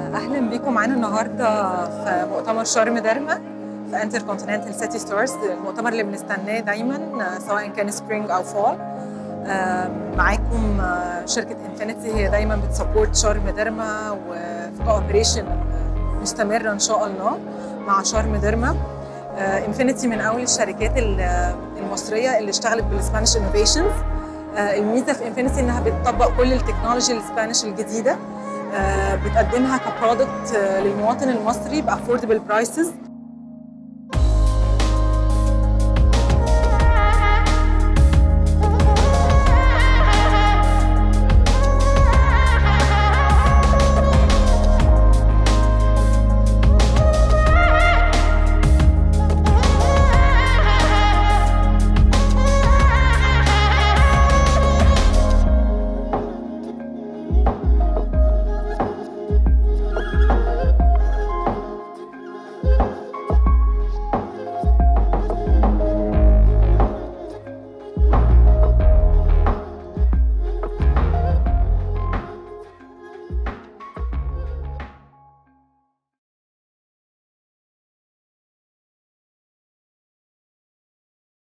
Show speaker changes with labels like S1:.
S1: اهلا بيكم معانا النهارده في مؤتمر شرم دارما في انتر كونتيننتال سيتي ستورز المؤتمر اللي بنستناه دايما سواء كان سبرينج او فول معاكم شركه انفينيتي هي دايما بتسبورت شرم دارما وفي كوبريشن مستمره ان شاء الله مع شرم دارما انفينيتي من اول الشركات المصريه اللي اشتغلت بالسبانيش انوفيشنز الميزه في انفينيتي انها بتطبق كل التكنولوجي الاسبانيش الجديده بتقدمها كبرودكت للمواطن المصري بافوردبل برايسز